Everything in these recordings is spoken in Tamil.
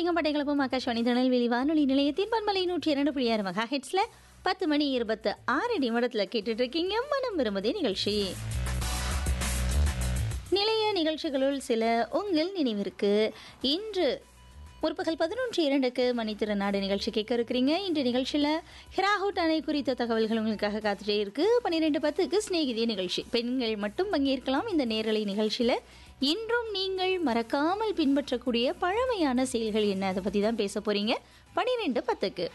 கேட்டுட்டீங்க பட்டைகளப்பும் ஆகாஷ்வாணி திருநெல்வேலி வானொலி நிலையத்தின் பன்மலை நூற்றி இரண்டு புள்ளி ஆறு மெகா ஹெட்ஸில் பத்து மணி இருபத்து ஆறு நிமிடத்தில் கேட்டுட்டு இருக்கீங்க மனம் விரும்புதே நிகழ்ச்சி நிலைய நிகழ்ச்சிகளுள் சில உங்கள் நினைவிற்கு இன்று முற்பகல் பதினொன்று இரண்டுக்கு மணித்திறனாடு நிகழ்ச்சி கேட்க இருக்கிறீங்க இன்று நிகழ்ச்சியில் ஹிராஹூட் அணை குறித்த தகவல்கள் உங்களுக்காக காத்துட்டே இருக்கு பன்னிரெண்டு பத்துக்கு சிநேகிதி நிகழ்ச்சி பெண்கள் மட்டும் பங்கேற்கலாம் இந்த நேரலை நிகழ்ச்சியில் இன்றும் நீங்கள் மறக்காமல் பின்பற்றக்கூடிய பழமையான செயல்கள் என்ன அதை பற்றி தான் பேச போறீங்க பன்னிரெண்டு பத்துக்கு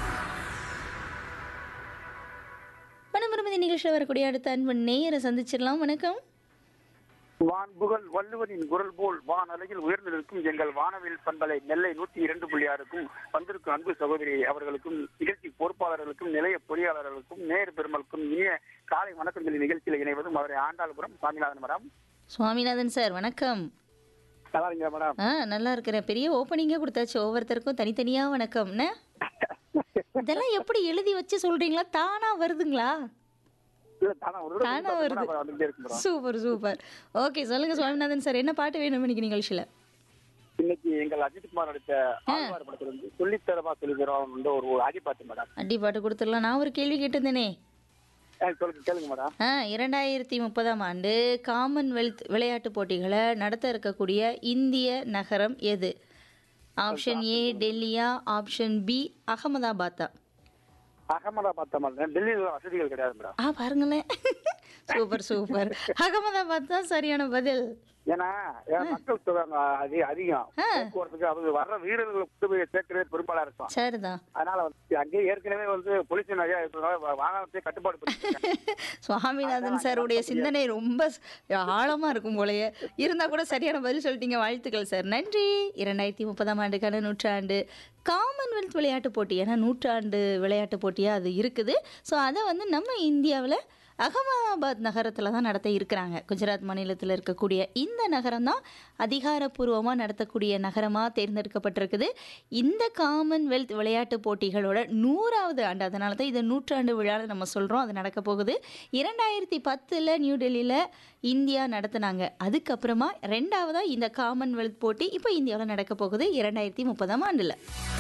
பணம் விரும்புதி நிகழ்ச்சியில் வரக்கூடிய அடுத்த அன்பு நேயரை சந்திச்சிடலாம் வணக்கம் வான் புகழ் வள்ளுவரின் குரல் போல் வான் அலையில் உயர்ந்து நிற்கும் எங்கள் வானவில் பண்பலை நெல்லை நூற்றி இரண்டு புள்ளி ஆறுக்கும் வந்திருக்கும் அன்பு சகோதரி அவர்களுக்கும் நிகழ்ச்சி பொறுப்பாளர்களுக்கும் நிலைய பொறியாளர்களுக்கும் நேர் பெருமளுக்கும் இனிய காலை வணக்கங்களின் நிகழ்ச்சியில் இணைவதும் அவரை ஆண்டாள்புரம் சாமிநாதன் மேடம் சுவாமிநாதன் சார் வணக்கம் நல்லா இருக்கீங்களா மேடம் ஆ நல்லா இருக்கிறேன் பெரிய ஓப்பனிங்கே கொடுத்தாச்சு ஒவ்வொருத்தருக்கும் தனித்தனியா வணக்கம்னு இதெல்லாம் எப்படி எழுதி வச்சு சொல்றீங்களா தானா வருதுங்களா இல்ல தானா ஒரு தடவை தானா கூப்பிட்டா வருது. கூட வந்துட்டே இருக்கும் மேடம். சூப்பர் சூப்பர் ஓகே சொல்லுங்க சுவாமிநாதன் சார் என்ன பாட்டு வேணும் இன்னைக்கு நிகழ்ச்சியில இன்னைக்கு எங்கள் அஜித்குமார் நடித்த ஆழ்வார் படத்திலிருந்து சொல்லித்தரமா சொல்லித்தரோம் இந்த ஒரு அடி பாட்டு மேடம் அடி பாட்டு கொடுத்துடலாம் நான் ஒரு கேள்வி கேட்டிருந்தேனே ஏ, சொல்லுங்க கேளுங்க மேடம் ஆ இரண்டாயிரத்தி முப்பதாம் ஆண்டு காமன்வெல்த் விளையாட்டுப் போட்டிகளை நடத்த இருக்கக்கூடிய இந்திய நகரம் எது ஆப்ஷன் ஏ டெல்லியா ஆப்ஷன் பி அகமதாபாத்தா அகமதாபாத் தான் மேடம் டெல்லியில வசதிகள் கிடையாது மேடம் ஆ பாருங்களேன் சூப்பர் சூப்பர் அகமதாபாத் தான் சரியான பதில் ஏன்னா ஏன் மக்கள் தொகை அங்க அதி- அதிகம் போக்குவரத்துக்கு அவங்க வர்ற வீரர்களை கொண்டு போய் சேர்க்கறதே பெரும்பாலா இருக்கும் சரிதான் அதனால வந்து அங்கேயே ஏற்கனவே வந்து போலீஸ் நிறைய இருக்கிறதுனால வா- வாகனத்தையே கட்டுப்பாடு பண்ணிருக்காங்க. சுவாமிநாதன் சாருடைய சிந்தனை ரொம்ப ஸ்- ஆழமா இருக்கும் போலயே இருந்தா கூட சரியான பதில் சொல்லிட்டீங்க வாழ்த்துக்கள் சார் நன்றி இரண்டாயிரத்தி முப்பதாம் ஆண்டுக்கான நூற்றாண்டு காமன்வெல்த் விளையாட்டு போட்டி ஏன்னா நூற்றாண்டு விளையாட்டு போட்டியா அது இருக்குது ஸோ அதை வந்து நம்ம இந்தியாவில் அகமதாபாத் நகரத்தில் தான் நடத்த இருக்கிறாங்க குஜராத் மாநிலத்தில் இருக்கக்கூடிய இந்த நகரம் தான் அதிகாரப்பூர்வமாக நடத்தக்கூடிய நகரமாக தேர்ந்தெடுக்கப்பட்டிருக்குது இந்த காமன்வெல்த் விளையாட்டு போட்டிகளோட நூறாவது ஆண்டு அதனால தான் இதை நூற்றாண்டு விழாவில் நம்ம சொல்கிறோம் அது நடக்க போகுது இரண்டாயிரத்தி பத்தில் நியூ டெல்லியில் இந்தியா நடத்துனாங்க அதுக்கப்புறமா ரெண்டாவதாக இந்த காமன்வெல்த் போட்டி இப்போ இந்தியாவில் நடக்க போகுது இரண்டாயிரத்தி முப்பதாம் ஆண்டில்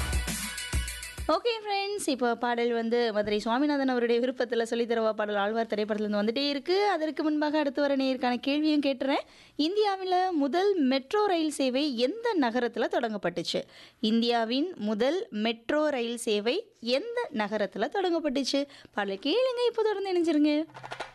ஓகே ஃப்ரெண்ட்ஸ் இப்போ பாடல் வந்து மதுரை சுவாமிநாதன் அவருடைய விருப்பத்தில் சொல்லித்தரவா பாடல் ஆழ்வார் திரைப்படத்துலேருந்து வந்துட்டே இருக்கு அதற்கு முன்பாக அடுத்து வர நேருக்கான கேள்வியும் கேட்டுறேன் இந்தியாவில் முதல் மெட்ரோ ரயில் சேவை எந்த நகரத்தில் தொடங்கப்பட்டுச்சு இந்தியாவின் முதல் மெட்ரோ ரயில் சேவை எந்த நகரத்தில் தொடங்கப்பட்டுச்சு பாடலை கேளுங்க இப்போ தொடர்ந்து இணைஞ்சிருங்க